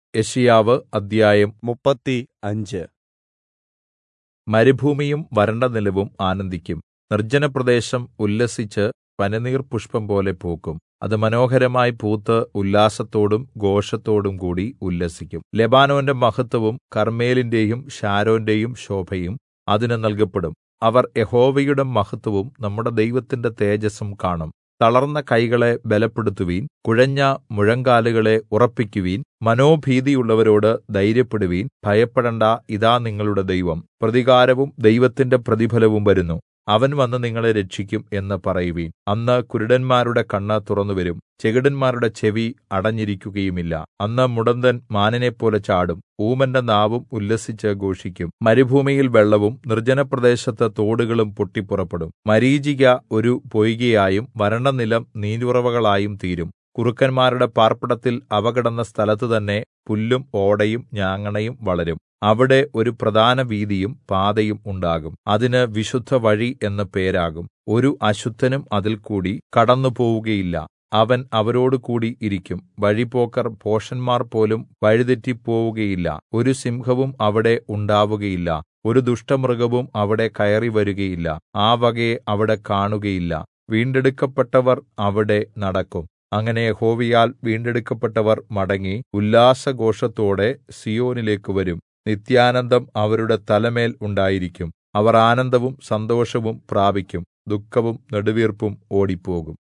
യെശയ്യാവ് അദ്ധ്യായം മുപ്പത്തി അഞ്ച് മരുഭൂമിയും വരണ്ട നിലവും ആനന്ദിക്കും നിർജ്ജനപ്രദേശം ഉല്ലസിച്ച് പനിനീർപുഷ്പം പോലെ പൂക്കും അത് മനോഹരമായി പൂത്ത് ഉല്ലാസത്തോടും ഘോഷത്തോടും കൂടി ഉല്ലസിക്കും ലെബാനോന്റെ മഹത്വവും കർമ്മേലിന്റെയും ശാരോന്റെയും ശോഭയും അതിന് നൽകപ്പെടും അവർ യഹോവയുടെ മഹത്വവും നമ്മുടെ ദൈവത്തിന്റെ തേജസ്സും കാണും തളർന്ന കൈകളെ ബലപ്പെടുത്തുവിൻ കുഴഞ്ഞ മുഴങ്കാലുകളെ ഉറപ്പിക്കുവിൻ മനോഭീതിയുള്ളവരോട് ധൈര്യപ്പെടുവിൻ ഭയപ്പെടേണ്ടാ ഇതാ നിങ്ങളുടെ ദൈവം പ്രതികാരവും ദൈവത്തിന്റെ പ്രതിഫലവും വരുന്നു അവൻ വന്ന് നിങ്ങളെ രക്ഷിക്കും എന്ന് പറയുവിൻ അന്ന് കുരുടന്മാരുടെ കണ്ണ് തുറന്നുവരും ചെകിടന്മാരുടെ ചെവി അടഞ്ഞിരിക്കുകയുമില്ല അന്ന് മുടന്തൻ മാനിനെപ്പോലെ ചാടും ഊമന്റെ നാവും ഉല്ലസിച്ച് ഘോഷിക്കും മരുഭൂമിയിൽ വെള്ളവും നിർജ്ജനപ്രദേശത്ത് തോടുകളും പൊട്ടിപ്പുറപ്പെടും മരീചിക ഒരു പൊയ്കയായും വരണ്ട നിലം നീരുറവകളായും തീരും കുറുക്കന്മാരുടെ പാർപ്പിടത്തിൽ അവ കിടന്ന സ്ഥലത്ത് തന്നെ പുല്ലും ഓടയും ഞാങ്ങണയും വളരും അവിടെ ഒരു പ്രധാന വീഥിയും പാതയും ഉണ്ടാകും അതിന് വിശുദ്ധവഴി എന്ന് പേരാകും ഒരു അശുദ്ധനും അതിൽ കൂടി കടന്നുപോവുകയില്ല അവൻ അവരോടുകൂടി ഇരിക്കും വഴിപോക്കർ ഭോഷന്മാർ പോലും വഴിതെറ്റിപ്പോവുകയില്ല ഒരു സിംഹവും അവിടെ ഉണ്ടാവുകയില്ല ഒരു ദുഷ്ടമൃഗവും അവിടെ കയറി വരുകയില്ല ആ വകയെ അവിടെ കാണുകയില്ല വീണ്ടെടുക്കപ്പെട്ടവർ അവിടെ നടക്കും അങ്ങനെ യഹോവയാൽ വീണ്ടെടുക്കപ്പെട്ടവർ മടങ്ങി ഉല്ലാസഘോഷത്തോടെ സീയോനിലേക്ക് വരും നിത്യാനന്ദം അവരുടെ തലമേൽ ഉണ്ടായിരിക്കും അവർ ആനന്ദവും സന്തോഷവും പ്രാപിക്കും ദുഃഖവും നെടുവീർപ്പും ഓടിപ്പോകും